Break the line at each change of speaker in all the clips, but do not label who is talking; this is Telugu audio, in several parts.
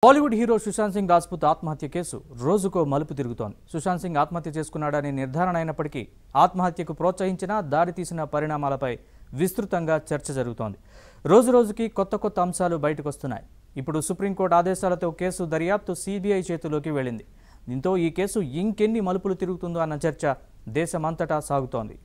బాలీవుడ్ హీరో సుశాంత్ సింగ్ రాజ్పుత్ ఆత్మహత్య కేసు రోజుకో మలుపు తిరుగుతోంది సుశాంత్ సింగ్ ఆత్మహత్య చేసుకున్నాడని నిర్ధారణ అయినప్పటికీ ఆత్మహత్యకు ప్రోత్సహించిన దారితీసిన పరిణామాలపై విస్తృతంగా చర్చ జరుగుతోంది రోజు రోజుకి కొత్త కొత్త అంశాలు బయటకు వస్తున్నాయి ఇప్పుడు సుప్రీంకోర్టు ఆదేశాలతో కేసు దర్యాప్తు సిబిఐ చేతిలోకి వెళ్ళింది దీంతో ఈ కేసు ఇంకెన్ని మలుపులు తిరుగుతుందో అన్న చర్చ దేశమంతటా సాగుతోంది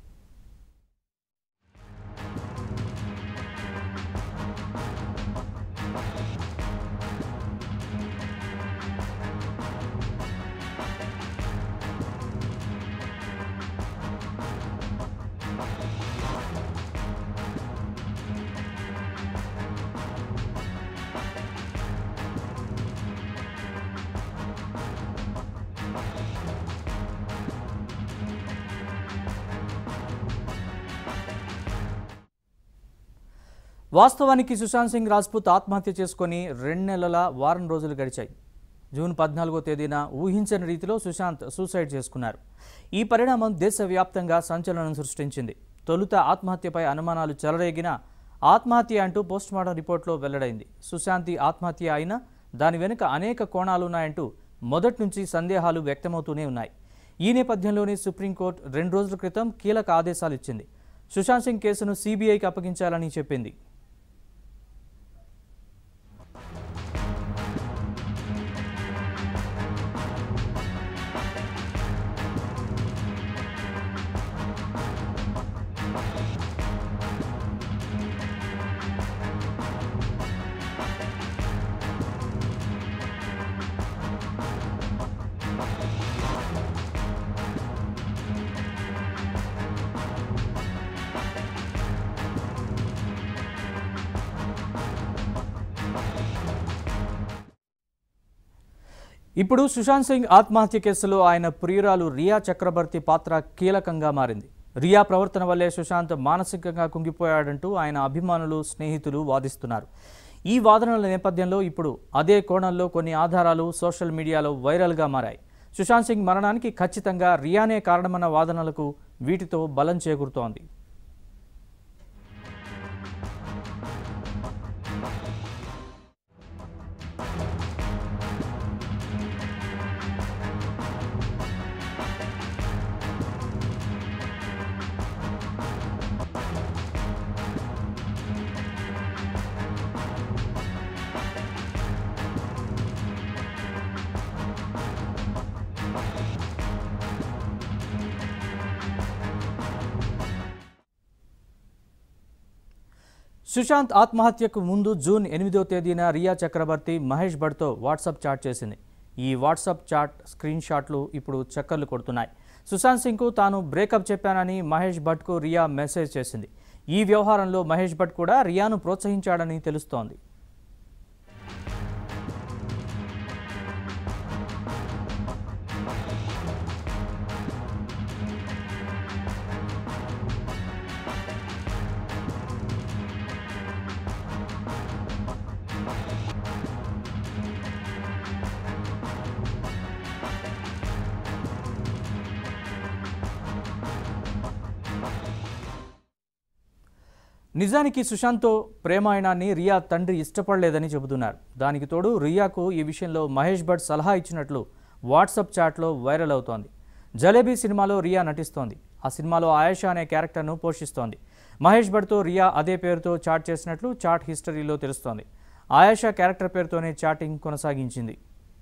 వాస్తవానికి సుశాంత్ సింగ్ రాజ్పుత్ ఆత్మహత్య చేసుకొని రెండు నెలల వారం రోజులు గడిచాయి జూన్ పద్నాలుగో తేదీన ఊహించని రీతిలో సుశాంత్ సూసైడ్ చేసుకున్నారు ఈ పరిణామం దేశవ్యాప్తంగా సంచలనం సృష్టించింది తొలుత ఆత్మహత్యపై అనుమానాలు చెలరేగిన ఆత్మహత్య అంటూ పోస్టుమార్టం రిపోర్ట్లో వెల్లడైంది సుశాంతి ఆత్మహత్య అయినా దాని వెనుక అనేక కోణాలున్నాయంటూ మొదటి నుంచి సందేహాలు వ్యక్తమవుతూనే ఉన్నాయి ఈ నేపథ్యంలోనే సుప్రీంకోర్టు రెండు రోజుల క్రితం కీలక ఆదేశాలు ఇచ్చింది సుశాంత్ సింగ్ కేసును సీబీఐకి అప్పగించాలని చెప్పింది ఇప్పుడు సుశాంత్ సింగ్ ఆత్మహత్య కేసులో ఆయన ప్రియురాలు రియా చక్రవర్తి పాత్ర కీలకంగా మారింది రియా ప్రవర్తన వల్లే సుశాంత్ మానసికంగా కుంగిపోయాడంటూ ఆయన అభిమానులు స్నేహితులు వాదిస్తున్నారు ఈ వాదనల నేపథ్యంలో ఇప్పుడు అదే కోణంలో కొన్ని ఆధారాలు సోషల్ మీడియాలో వైరల్గా మారాయి సుశాంత్ సింగ్ మరణానికి ఖచ్చితంగా రియానే కారణమన్న వాదనలకు వీటితో బలం చేకూరుతోంది సుశాంత్ ఆత్మహత్యకు ముందు జూన్ ఎనిమిదో తేదీన రియా చక్రవర్తి మహేష్ భట్తో వాట్సాప్ చాట్ చేసింది ఈ వాట్సాప్ చాట్ స్క్రీన్ షాట్లు ఇప్పుడు చక్కర్లు కొడుతున్నాయి సుశాంత్ సింగ్కు తాను బ్రేకప్ చెప్పానని మహేష్ భట్కు రియా మెసేజ్ చేసింది ఈ వ్యవహారంలో మహేష్ భట్ కూడా రియాను ప్రోత్సహించాడని తెలుస్తోంది నిజానికి సుశాంత్తో ప్రేమాయణాన్ని రియా తండ్రి ఇష్టపడలేదని చెబుతున్నారు దానికి తోడు రియాకు ఈ విషయంలో మహేష్ భట్ సలహా ఇచ్చినట్లు వాట్సాప్ చాట్లో వైరల్ అవుతోంది జలేబీ సినిమాలో రియా నటిస్తోంది ఆ సినిమాలో ఆయేషా అనే క్యారెక్టర్ను పోషిస్తోంది మహేష్ భట్తో రియా అదే పేరుతో చాట్ చేసినట్లు చాట్ హిస్టరీలో తెలుస్తోంది ఆయేషా క్యారెక్టర్ పేరుతోనే చాటింగ్ కొనసాగించింది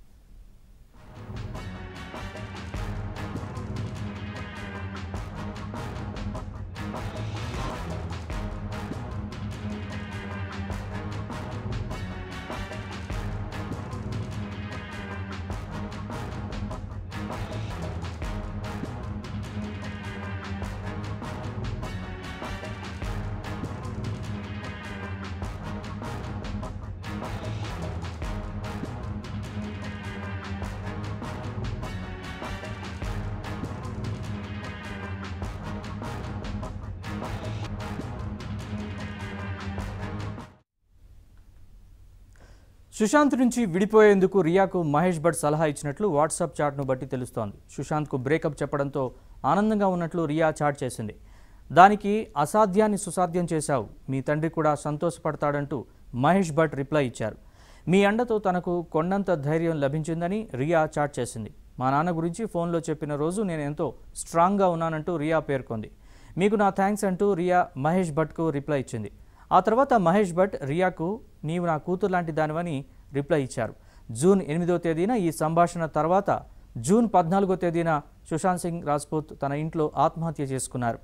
సుశాంత్ నుంచి విడిపోయేందుకు రియాకు మహేష్ భట్ సలహా ఇచ్చినట్లు వాట్సాప్ చాట్ను బట్టి తెలుస్తోంది సుశాంత్కు బ్రేకప్ చెప్పడంతో ఆనందంగా ఉన్నట్లు రియా చాట్ చేసింది దానికి అసాధ్యాన్ని సుసాధ్యం చేశావు మీ తండ్రి కూడా సంతోషపడతాడంటూ మహేష్ భట్ రిప్లై ఇచ్చారు మీ అండతో తనకు కొండంత ధైర్యం లభించిందని రియా చాట్ చేసింది మా నాన్న గురించి ఫోన్లో చెప్పిన రోజు నేను ఎంతో స్ట్రాంగ్గా ఉన్నానంటూ రియా పేర్కొంది మీకు నా థ్యాంక్స్ అంటూ రియా మహేష్ భట్కు రిప్లై ఇచ్చింది ఆ తర్వాత మహేష్ భట్ రియాకు నీవు నా కూతురు లాంటి దానివని రిప్లై ఇచ్చారు జూన్ ఎనిమిదో తేదీన ఈ సంభాషణ తర్వాత జూన్ పద్నాలుగో తేదీన సుశాంత్ సింగ్ రాజ్పూత్ తన ఇంట్లో ఆత్మహత్య చేసుకున్నారు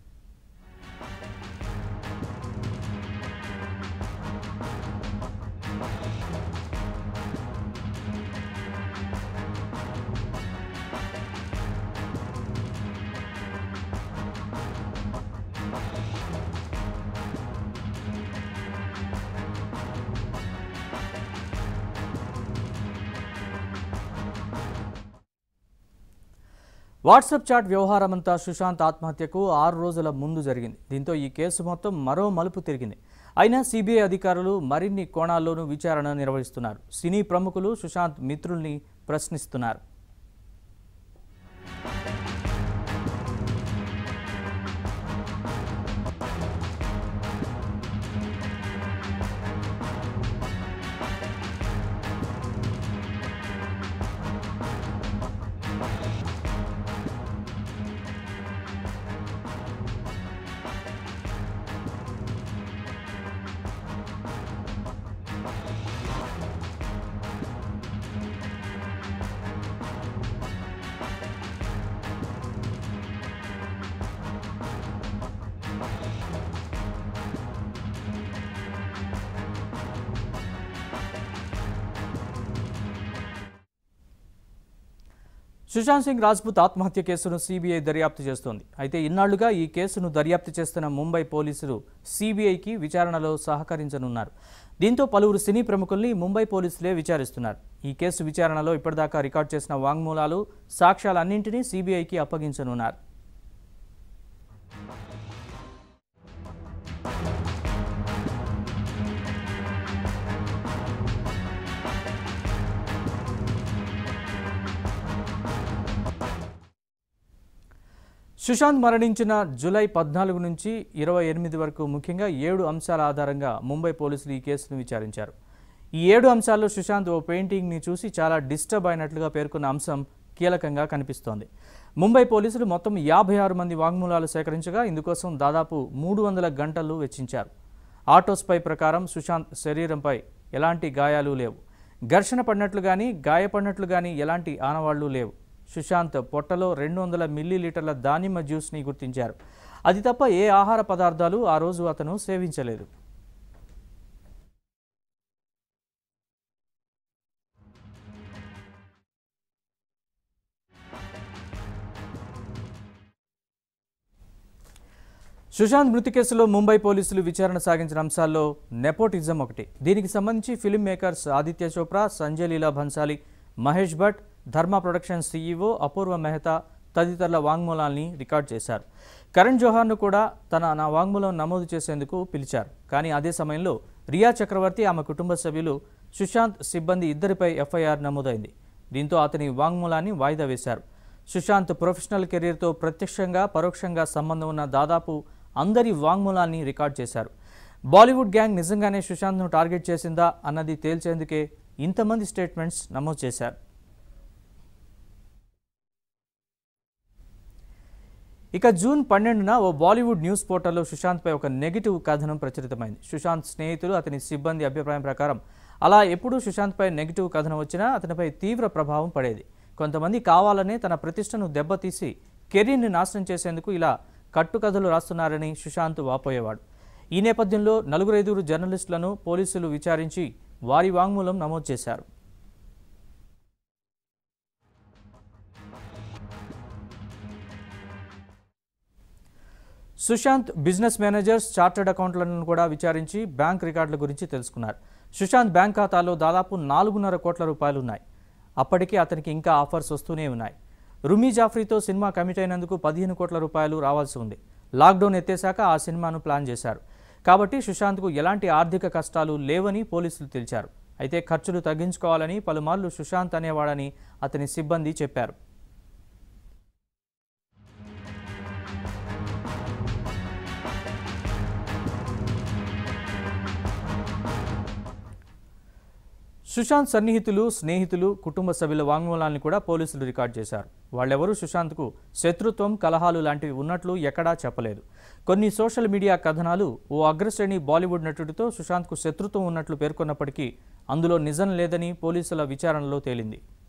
వాట్సాప్ చాట్ వ్యవహారమంతా సుశాంత్ ఆత్మహత్యకు ఆరు రోజుల ముందు జరిగింది దీంతో ఈ కేసు మొత్తం మరో మలుపు తిరిగింది అయినా సిబిఐ అధికారులు మరిన్ని కోణాల్లోనూ విచారణ నిర్వహిస్తున్నారు సినీ ప్రముఖులు సుశాంత్ మిత్రుల్ని ప్రశ్నిస్తున్నారు సుశాంత్ సింగ్ రాజ్పుత్ ఆత్మహత్య కేసును సిబిఐ దర్యాప్తు చేస్తోంది అయితే ఇన్నాళ్లుగా ఈ కేసును దర్యాప్తు చేస్తున్న ముంబై పోలీసులు సిబిఐకి విచారణలో సహకరించనున్నారు దీంతో పలువురు సినీ ప్రముఖుల్ని ముంబై పోలీసులే విచారిస్తున్నారు ఈ కేసు విచారణలో ఇప్పటిదాకా రికార్డు చేసిన వాంగ్మూలాలు సాక్ష్యాలన్నింటినీ సిబిఐకి అప్పగించనున్నారు సుశాంత్ మరణించిన జూలై పద్నాలుగు నుంచి ఇరవై ఎనిమిది వరకు ముఖ్యంగా ఏడు అంశాల ఆధారంగా ముంబై పోలీసులు ఈ కేసును విచారించారు ఈ ఏడు అంశాల్లో సుశాంత్ ఓ పెయింటింగ్ని చూసి చాలా డిస్టర్బ్ అయినట్లుగా పేర్కొన్న అంశం కీలకంగా కనిపిస్తోంది ముంబై పోలీసులు మొత్తం యాభై ఆరు మంది వాంగ్మూలాలు సేకరించగా ఇందుకోసం దాదాపు మూడు వందల గంటలు వెచ్చించారు ఆటోస్పై ప్రకారం సుశాంత్ శరీరంపై ఎలాంటి గాయాలు లేవు ఘర్షణ పడినట్లు కానీ గాయపడినట్లు కానీ ఎలాంటి ఆనవాళ్లు లేవు సుశాంత్ పొట్టలో రెండు వందల మిల్లీలీటర్ల దానిమ్మ జ్యూస్ని గుర్తించారు అది తప్ప ఏ ఆహార పదార్థాలు ఆ రోజు అతను సేవించలేదు సుశాంత్ మృతి కేసులో ముంబై పోలీసులు విచారణ సాగించిన అంశాల్లో నెపోటిజం ఒకటి దీనికి సంబంధించి film makers Aditya Chopra Sanjay Leela Bhansali Mahesh Bhatt Dharma production CEO Apoorva Mehta తదితరుల వాంగ్మూలాల్ని రికార్డ్ చేశారు కరణ్ జోహార్ను కూడా తన నా వాంగ్మూలం నమోదు చేసేందుకు పిలిచారు కానీ అదే సమయంలో రియా చక్రవర్తి ఆమె కుటుంబ సభ్యులు సుశాంత్ సిబ్బంది ఇద్దరిపై ఎఫ్ఐఆర్ నమోదైంది దీంతో అతని వాంగ్మూలాన్ని వాయిదా వేశారు సుశాంత్ ప్రొఫెషనల్ కెరీర్తో ప్రత్యక్షంగా పరోక్షంగా సంబంధం ఉన్న దాదాపు అందరి వాంగ్మూలాన్ని రికార్డ్ చేశారు బాలీవుడ్ గ్యాంగ్ నిజంగానే సుశాంత్ను టార్గెట్ చేసిందా అన్నది తేల్చేందుకే ఇంతమంది స్టేట్మెంట్స్ నమోదు చేశారు ఇక జూన్ పన్నెండున ఓ బాలీవుడ్ న్యూస్ పోర్టల్లో సుశాంత్పై ఒక నెగిటివ్ కథనం ప్రచురితమైంది సుశాంత్ స్నేహితులు అతని సిబ్బంది అభిప్రాయం ప్రకారం అలా ఎప్పుడూ సుశాంత్పై నెగిటివ్ కథనం వచ్చినా అతనిపై తీవ్ర ప్రభావం పడేది కొంతమంది కావాలనే తన ప్రతిష్టను దెబ్బతీసి కెరీర్ని నాశనం చేసేందుకు ఇలా కట్టుకథలు రాస్తున్నారని సుశాంత్ వాపోయేవాడు ఈ నేపథ్యంలో నలుగురు ఐదుగురు జర్నలిస్టులను పోలీసులు విచారించి వారి వాంగ్మూలం నమోదు చేశారు సుశాంత్ బిజినెస్ మేనేజర్స్ చార్టర్డ్ అకౌంట్లను కూడా విచారించి బ్యాంక్ రికార్డుల గురించి తెలుసుకున్నారు సుశాంత్ బ్యాంక్ ఖాతాలో దాదాపు నాలుగున్నర కోట్ల రూపాయలు ఉన్నాయి అప్పటికి అతనికి ఇంకా ఆఫర్స్ వస్తూనే ఉన్నాయి రుమీ జాఫ్రీతో సినిమా కమిట్ అయినందుకు పదిహేను కోట్ల రూపాయలు రావాల్సి ఉంది లాక్డౌన్ ఎత్తేశాక ఆ సినిమాను ప్లాన్ చేశారు కాబట్టి సుశాంత్కు ఎలాంటి ఆర్థిక కష్టాలు లేవని పోలీసులు తెలిచారు అయితే ఖర్చులు తగ్గించుకోవాలని పలుమార్లు సుశాంత్ అనేవాడని అతని సిబ్బంది చెప్పారు సుశాంత్ సన్నిహితులు స్నేహితులు కుటుంబ సభ్యుల వాంగ్మూలాన్ని కూడా పోలీసులు రికార్డ్ చేశారు వాళ్ళెవరూ సుశాంత్కు శత్రుత్వం కలహాలు లాంటివి ఉన్నట్లు ఎక్కడా చెప్పలేదు కొన్ని సోషల్ మీడియా కథనాలు ఓ అగ్రశ్రేణి బాలీవుడ్ నటుడితో సుశాంత్కు శత్రుత్వం ఉన్నట్లు పేర్కొన్నప్పటికీ అందులో నిజం లేదని పోలీసుల విచారణలో తేలింది